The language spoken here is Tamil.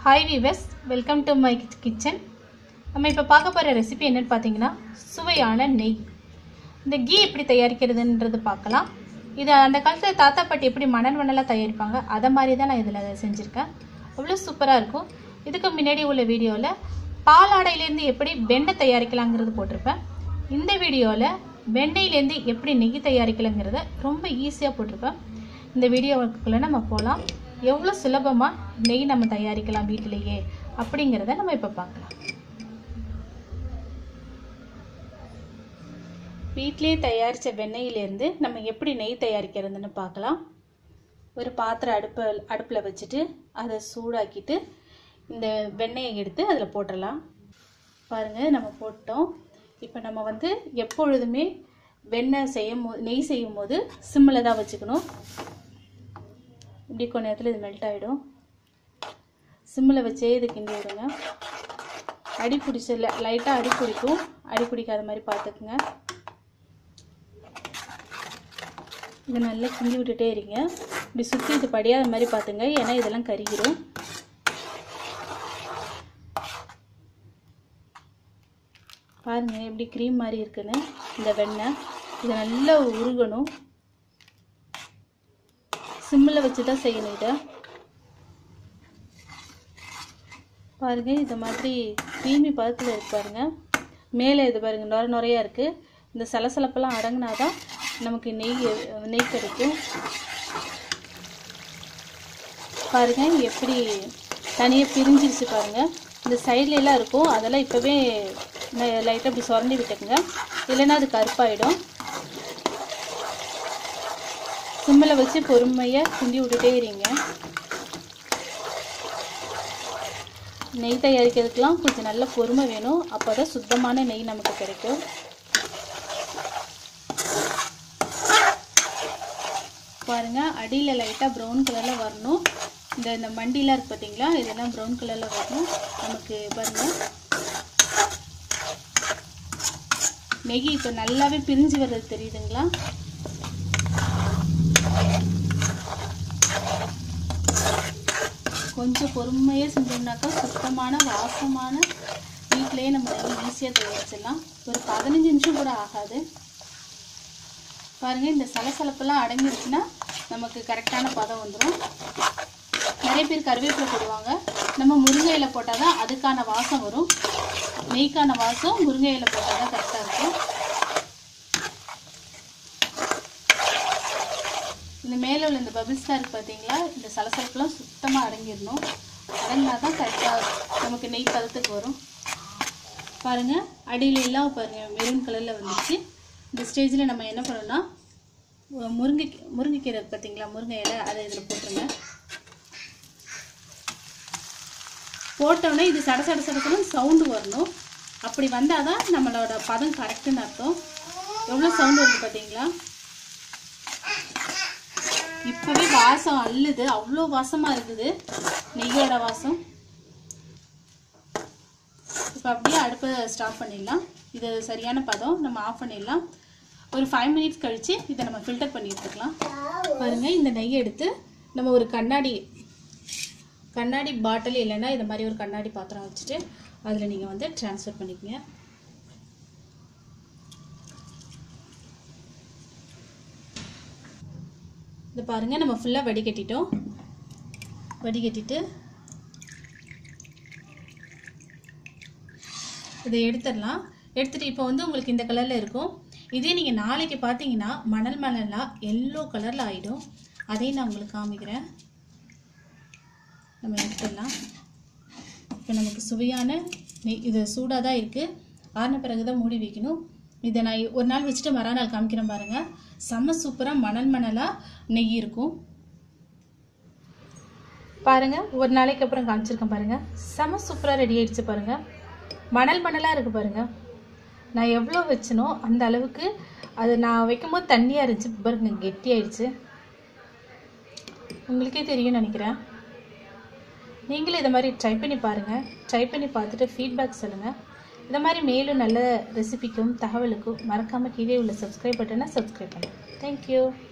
hi viewers welcome to my kitchen நம்ம இப்போ பார்க்க போகிற ரெசிபி என்னன்னு பார்த்தீங்கன்னா சுவையான நெய் இந்த கீ எப்படி தயாரிக்கிறதுன்றது பார்க்கலாம் இது அந்த காலத்தில் தாத்தா பாட்டி எப்படி மணல் மணலாக தயாரிப்பாங்க அதை மாதிரி தான் நான் இதில் செஞ்சுருக்கேன் அவ்வளோ சூப்பராக இருக்கும் இதுக்கு முன்னாடி உள்ள வீடியோவில் பாலாடையிலேருந்து எப்படி வெண்ணெய் தயாரிக்கலாங்கிறது போட்டிருப்பேன் இந்த வீடியோவில் வெண்ணெயிலேருந்து எப்படி நெய் தயாரிக்கலாங்கிறத ரொம்ப ஈஸியாக போட்டிருப்பேன் இந்த வீடியோவுக்குள்ளே நம்ம போகலாம் எவ்வளோ சுலபமாக நெய் நம்ம தயாரிக்கலாம் வீட்டிலேயே அப்படிங்கிறத நம்ம இப்போ பார்க்கலாம் வீட்டிலே தயாரித்த வெண்ணெயிலேருந்து நம்ம எப்படி நெய் தயாரிக்கிறதுன்னு பார்க்கலாம் ஒரு பாத்திரம் அடுப்பு அடுப்பில் வச்சுட்டு அதை சூடாக்கிட்டு இந்த வெண்ணெயை எடுத்து அதில் போட்டுடலாம் பாருங்கள் நம்ம போட்டோம் இப்போ நம்ம வந்து எப்பொழுதுமே வெண்ணெய் செய்யும் போது நெய் செய்யும் போது சிம்மில் தான் வச்சுக்கணும் இப்படி கொஞ்ச நேரத்தில் இது மெல்ட் ஆகிடும் சிம்மில் வச்சே இது கிண்டி விடுங்க அடி பிடிச்ச லைட்டாக அடி பிடிக்கும் அடி பிடிக்காத மாதிரி பார்த்துக்குங்க இது நல்லா கிண்டி விட்டுட்டே இருங்க இப்படி சுற்றி இது படியாத மாதிரி பார்த்துங்க ஏன்னா இதெல்லாம் கருகிடும் பாருங்க எப்படி க்ரீம் மாதிரி இருக்குன்னு இந்த வெண்ணெய் இதை நல்லா உருகணும் சிம்மில் வச்சு தான் செய்யணும் இதை பாருங்க இந்த மாதிரி க்ரீமி பதத்தில் இருக்கு பாருங்க மேலே இது பாருங்க நுர நுறையாக இருக்குது இந்த சலசலப்பெல்லாம் அடங்கினா தான் நமக்கு நெய் நெய் கிடைக்கும் பாருங்க எப்படி தனியாக பிரிஞ்சிருச்சு பாருங்க இந்த சைட்ல எல்லாம் இருக்கும் அதெல்லாம் இப்போவே லைட்டாக இப்படி சுரண்டி விட்டுக்குங்க இல்லைன்னா அது கருப்பாயிடும் சிம்மில் வச்சு பொறுமையாக கிண்டி விட்டுட்டே இருங்க நெய் தயாரிக்கிறதுக்கெலாம் கொஞ்சம் நல்ல பொறுமை வேணும் அப்போ தான் சுத்தமான நெய் நமக்கு கிடைக்கும் பாருங்கள் அடியில் லைட்டாக ப்ரௌன் கலரில் வரணும் இந்த இந்த மண்டிலாம் இருக்குது பார்த்தீங்களா இதெல்லாம் ப்ரௌன் கலரில் வரணும் நமக்கு பாருங்கள் நெய் இப்போ நல்லாவே பிரிஞ்சு வர்றது தெரியுதுங்களா கொஞ்சம் பொறுமையாக செஞ்சோம்னாக்கா சுத்தமான வாசமான வீட்டிலேயே நம்ம நெய் ஈஸியாக தயாரிச்சிடலாம் ஒரு பதினஞ்சு நிமிஷம் கூட ஆகாது பாருங்கள் இந்த சலசலப்பெல்லாம் அடங்கிருச்சுன்னா நமக்கு கரெக்டான பதம் வந்துடும் நிறைய பேர் கருவேப்பிலை போடுவாங்க நம்ம முருங்கை இலை போட்டால் தான் அதுக்கான வாசம் வரும் நெய்க்கான வாசம் முருங்கை இலை போட்டால் தான் கரெக்டாக இருக்கும் இந்த மேலே உள்ள இந்த பபிள்ஸ்லாம் இருக்குது பார்த்தீங்களா இந்த சலசலப்புலாம் சுத்தமாக அடங்கிடணும் அடங்கினா தான் கரெக்டாக நமக்கு நெய் பதத்துக்கு வரும் பாருங்கள் அடியில் எல்லாம் பாருங்கள் மெரூன் கலரில் வந்துச்சு இந்த ஸ்டேஜில் நம்ம என்ன பண்ணோம்னா முருங்கை முருங்கைக்கீரை பார்த்தீங்களா முருங்கை இலை அதை இதில் போட்டுருங்க போட்டோடனே இது சட சட சடசடன்னு சவுண்டு வரணும் அப்படி வந்தால் தான் நம்மளோட பதம் கரெக்டுன்னு அர்த்தம் எவ்வளோ சவுண்டு வருது பார்த்தீங்களா இப்போவே வாசம் அள்ளுது அவ்வளோ வாசமாக இருக்குது நெய்யோட வாசம் இப்போ அப்படியே அடுப்பை ஸ்டாப் பண்ணிடலாம் இது சரியான பதம் நம்ம ஆஃப் பண்ணிடலாம் ஒரு ஃபைவ் மினிட்ஸ் கழித்து இதை நம்ம ஃபில்டர் பண்ணி எடுத்துக்கலாம் பாருங்கள் இந்த நெய்யை எடுத்து நம்ம ஒரு கண்ணாடி கண்ணாடி பாட்டில் இல்லைன்னா இந்த மாதிரி ஒரு கண்ணாடி பாத்திரம் வச்சுட்டு அதில் நீங்கள் வந்து ட்ரான்ஸ்ஃபர் பண்ணிக்கங்க இது பாருங்கள் நம்ம ஃபுல்லாக வடிகட்டிட்டோம் வடிகட்டிட்டு இதை எடுத்துடலாம் எடுத்துகிட்டு இப்போ வந்து உங்களுக்கு இந்த கலரில் இருக்கும் இதே நீங்கள் நாளைக்கு பார்த்தீங்கன்னா மணல் மணலாக எல்லோ கலரில் ஆகிடும் அதையும் நான் உங்களுக்கு காமிக்கிறேன் நம்ம எடுத்துடலாம் இப்போ நமக்கு சுவையான நெய் இது சூடாக தான் இருக்குது ஆறின பிறகு தான் மூடி வைக்கணும் இதை நான் ஒரு நாள் வச்சுட்டு மறுநாள் காமிக்கிறேன் பாருங்கள் செம்ம சூப்பராக மணல் மணலாக நெய் இருக்கும் பாருங்கள் ஒரு நாளைக்கு அப்புறம் காமிச்சிருக்கேன் பாருங்கள் செம்ம சூப்பராக ரெடி ஆயிடுச்சு பாருங்கள் மணல் மணலாக இருக்குது பாருங்கள் நான் எவ்வளோ வச்சனோ அந்த அளவுக்கு அது நான் வைக்கும்போது தண்ணியாக இருந்துச்சு பாருங்க கெட்டி ஆயிடுச்சு உங்களுக்கே தெரியும்னு நினைக்கிறேன் நீங்களும் இதை மாதிரி ட்ரை பண்ணி பாருங்கள் ட்ரை பண்ணி பார்த்துட்டு ஃபீட்பேக் சொல்லுங்கள் இந்த மாதிரி மேலும் நல்ல ரெசிபிக்கும் தகவலுக்கும் மறக்காமல் கீழே உள்ள சப்ஸ்கிரைப் பட்டனை சப்ஸ்கிரைப் பண்ணுங்கள் தேங்க்யூ